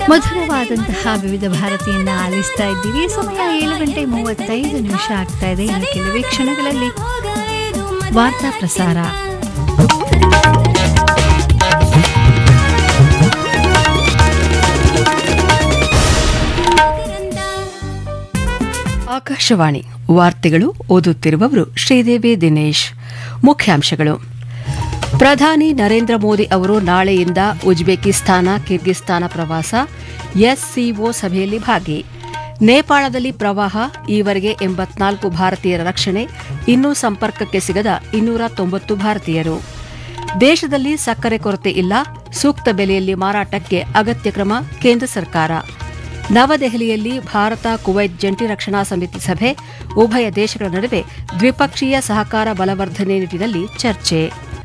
ಮಧುರವಾದಂತಹ ವಿವಿಧ ಭಾರತಿಯನ್ನ ಆಲಿಸ್ತಾ ಇದ್ದೀವಿ ಸಮಯ ಏಳು ಗಂಟೆ ಮೂವತ್ತೈದು ನಿಮಿಷ ಆಗ್ತಾ ಇದೆ ಇನ್ನು ಕೆಲವೇ ಕ್ಷಣಗಳಲ್ಲಿ ವಾರ್ತಾ ಪ್ರಸಾರ ಆಕಾಶವಾಣಿ ವಾರ್ತೆಗಳು ಓದುತ್ತಿರುವವರು ಶ್ರೀದೇವಿ ದಿನೇಶ್ ಮುಖ್ಯಾಂಶಗಳು ಪ್ರಧಾನಿ ನರೇಂದ್ರ ಮೋದಿ ಅವರು ನಾಳೆಯಿಂದ ಉಜ್ಬೇಕಿಸ್ತಾನ ಕಿರ್ಗಿಸ್ತಾನ ಪ್ರವಾಸ ಎಸ್ಸಿಒ ಸಭೆಯಲ್ಲಿ ಭಾಗಿ ನೇಪಾಳದಲ್ಲಿ ಪ್ರವಾಹ ಈವರೆಗೆ ಎಂಬತ್ನಾಲ್ಕು ಭಾರತೀಯರ ರಕ್ಷಣೆ ಇನ್ನೂ ಸಂಪರ್ಕಕ್ಕೆ ಸಿಗದ ಇನ್ನೂರ ತೊಂಬತ್ತು ಭಾರತೀಯರು ದೇಶದಲ್ಲಿ ಸಕ್ಕರೆ ಕೊರತೆ ಇಲ್ಲ ಸೂಕ್ತ ಬೆಲೆಯಲ್ಲಿ ಮಾರಾಟಕ್ಕೆ ಅಗತ್ಯ ಕ್ರಮ ಕೇಂದ್ರ ಸರ್ಕಾರ ನವದೆಹಲಿಯಲ್ಲಿ ಭಾರತ ಕುವೈತ್ ಜಂಟಿ ರಕ್ಷಣಾ ಸಮಿತಿ ಸಭೆ ಉಭಯ ದೇಶಗಳ ನಡುವೆ ದ್ವಿಪಕ್ಷೀಯ ಸಹಕಾರ ಬಲವರ್ಧನೆ ನಿಟ್ಟಿನಲ್ಲಿ ಚರ್ಚೆ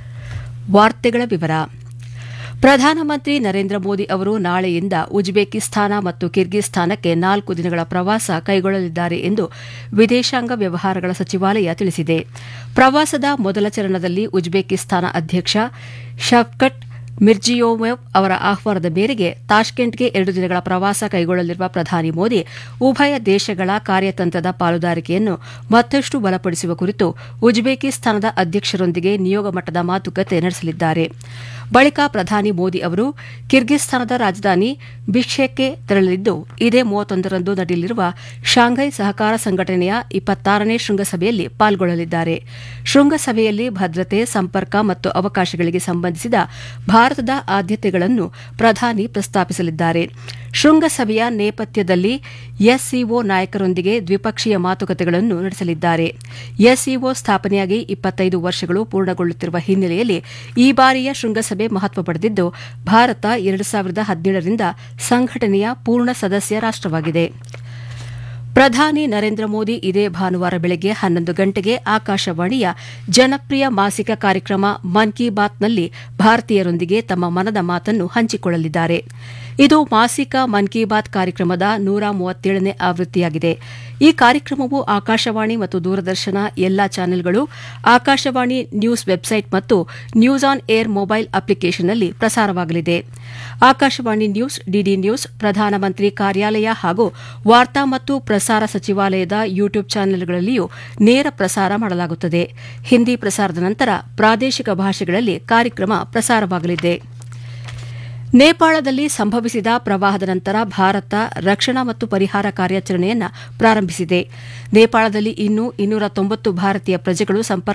ವಾರ್ತೆಗಳ ವಿವರ ಪ್ರಧಾನಮಂತ್ರಿ ನರೇಂದ್ರ ಮೋದಿ ಅವರು ನಾಳೆಯಿಂದ ಉಜ್ಬೇಕಿಸ್ತಾನ ಮತ್ತು ಕಿರ್ಗಿಸ್ತಾನಕ್ಕೆ ನಾಲ್ಕು ದಿನಗಳ ಪ್ರವಾಸ ಕೈಗೊಳ್ಳಲಿದ್ದಾರೆ ಎಂದು ವಿದೇಶಾಂಗ ವ್ಯವಹಾರಗಳ ಸಚಿವಾಲಯ ತಿಳಿಸಿದೆ ಪ್ರವಾಸದ ಮೊದಲ ಚರಣದಲ್ಲಿ ಉಜ್ಬೇಕಿಸ್ತಾನ ಅಧ್ಯಕ್ಷ ಶವ್ಕಟ್ ಮಿರ್ಜಿಯೋವೆವ್ ಅವರ ಆಹ್ವಾನದ ಮೇರೆಗೆ ತಾಷ್ಕೆಂಟ್ಗೆ ಎರಡು ದಿನಗಳ ಪ್ರವಾಸ ಕೈಗೊಳ್ಳಲಿರುವ ಪ್ರಧಾನಿ ಮೋದಿ ಉಭಯ ದೇಶಗಳ ಕಾರ್ಯತಂತ್ರದ ಪಾಲುದಾರಿಕೆಯನ್ನು ಮತ್ತಷ್ಟು ಬಲಪಡಿಸುವ ಕುರಿತು ಉಜ್ಬೇಕಿಸ್ತಾನದ ಅಧ್ಯಕ್ಷರೊಂದಿಗೆ ನಿಯೋಗ ಮಟ್ಟದ ಮಾತುಕತೆ ನಡೆಸಲಿದ್ದಾರೆ ಬಳಿಕ ಪ್ರಧಾನಿ ಮೋದಿ ಅವರು ಕಿರ್ಗಿಸ್ತಾನದ ರಾಜಧಾನಿ ಬಿಷ್ಕೆಕ್ಗೆ ತೆರಳಲಿದ್ದು ಇದೇ ಮೂವತ್ತೊಂದರಂದು ನಡೆಯಲಿರುವ ಶಾಂಘೈ ಸಹಕಾರ ಸಂಘಟನೆಯ ಇಪ್ಪತ್ತಾರನೇ ಶೃಂಗಸಭೆಯಲ್ಲಿ ಪಾಲ್ಗೊಳ್ಳಲಿದ್ದಾರೆ ಶೃಂಗಸಭೆಯಲ್ಲಿ ಭದ್ರತೆ ಸಂಪರ್ಕ ಮತ್ತು ಅವಕಾಶಗಳಿಗೆ ಸಂಬಂಧಿಸಿದ ಭಾರತದ ಆದ್ಯತೆಗಳನ್ನು ಪ್ರಧಾನಿ ಪ್ರಸ್ತಾಪಿಸಲಿದ್ದಾರೆ ಶೃಂಗಸಭೆಯ ನೇಪಥ್ಯದಲ್ಲಿ ಎಸ್ಸಿಒ ನಾಯಕರೊಂದಿಗೆ ದ್ವಿಪಕ್ಷೀಯ ಮಾತುಕತೆಗಳನ್ನು ನಡೆಸಲಿದ್ದಾರೆ ಎಸ್ಸಿಒ ಸ್ಥಾಪನೆಯಾಗಿ ಇಪ್ಪತ್ತೈದು ವರ್ಷಗಳು ಪೂರ್ಣಗೊಳ್ಳುತ್ತಿರುವ ಹಿನ್ನೆಲೆಯಲ್ಲಿ ಈ ಬಾರಿಯ ಶೃಂಗಸಭೆ ಮಹತ್ವ ಪಡೆದಿದ್ದು ಭಾರತ ಎರಡು ಸಾವಿರದ ಹದಿನೇಳರಿಂದ ಸಂಘಟನೆಯ ಪೂರ್ಣ ಸದಸ್ಯ ರಾಷ್ಟವಾಗಿದೆ ಪ್ರಧಾನಿ ನರೇಂದ್ರ ಮೋದಿ ಇದೇ ಭಾನುವಾರ ಬೆಳಗ್ಗೆ ಹನ್ನೊಂದು ಗಂಟೆಗೆ ಆಕಾಶವಾಣಿಯ ಜನಪ್ರಿಯ ಮಾಸಿಕ ಕಾರ್ಯಕ್ರಮ ಮನ್ ಕಿ ಬಾತ್ನಲ್ಲಿ ಭಾರತೀಯರೊಂದಿಗೆ ತಮ್ಮ ಮನದ ಮಾತನ್ನು ಹಂಚಿಕೊಳ್ಳಲಿದ್ದಾರೆ ಇದು ಮಾಸಿಕ ಮನ್ ಕಿ ಬಾತ್ ಕಾರ್ಯಕ್ರಮದ ನೂರ ಮೂವತ್ತೇಳನೇ ಆವೃತ್ತಿಯಾಗಿದೆ ಈ ಕಾರ್ಯಕ್ರಮವು ಆಕಾಶವಾಣಿ ಮತ್ತು ದೂರದರ್ಶನ ಎಲ್ಲಾ ಚಾನೆಲ್ಗಳು ಆಕಾಶವಾಣಿ ನ್ಯೂಸ್ ವೆಬ್ಸೈಟ್ ಮತ್ತು ನ್ಯೂಸ್ ಆನ್ ಏರ್ ಮೊಬೈಲ್ ಅಪ್ಲಿಕೇಶನ್ನಲ್ಲಿ ಪ್ರಸಾರವಾಗಲಿದೆ ಆಕಾಶವಾಣಿ ನ್ಯೂಸ್ ಡಿಡಿ ನ್ಯೂಸ್ ಪ್ರಧಾನಮಂತ್ರಿ ಕಾರ್ಯಾಲಯ ಹಾಗೂ ವಾರ್ತಾ ಮತ್ತು ಪ್ರಸಾರ ಸಚಿವಾಲಯದ ಯೂಟ್ಯೂಬ್ ಚಾನೆಲ್ಗಳಲ್ಲಿಯೂ ನೇರ ಪ್ರಸಾರ ಮಾಡಲಾಗುತ್ತದೆ ಹಿಂದಿ ಪ್ರಸಾರದ ನಂತರ ಪ್ರಾದೇಶಿಕ ಭಾಷೆಗಳಲ್ಲಿ ಕಾರ್ಯಕ್ರಮ ಪ್ರಸಾರವಾಗಲಿದೆ ನೇಪಾಳದಲ್ಲಿ ಸಂಭವಿಸಿದ ಪ್ರವಾಹದ ನಂತರ ಭಾರತ ರಕ್ಷಣಾ ಮತ್ತು ಪರಿಹಾರ ಕಾರ್ಯಾಚರಣೆಯನ್ನು ಪ್ರಾರಂಭಿಸಿದೆ ನೇಪಾಳದಲ್ಲಿ ಇನ್ನೂ ಇನ್ನೂರ ತೊಂಬತ್ತು ಭಾರತೀಯ ಪ್ರಜೆಗಳು ಸಂಪರ್ಕ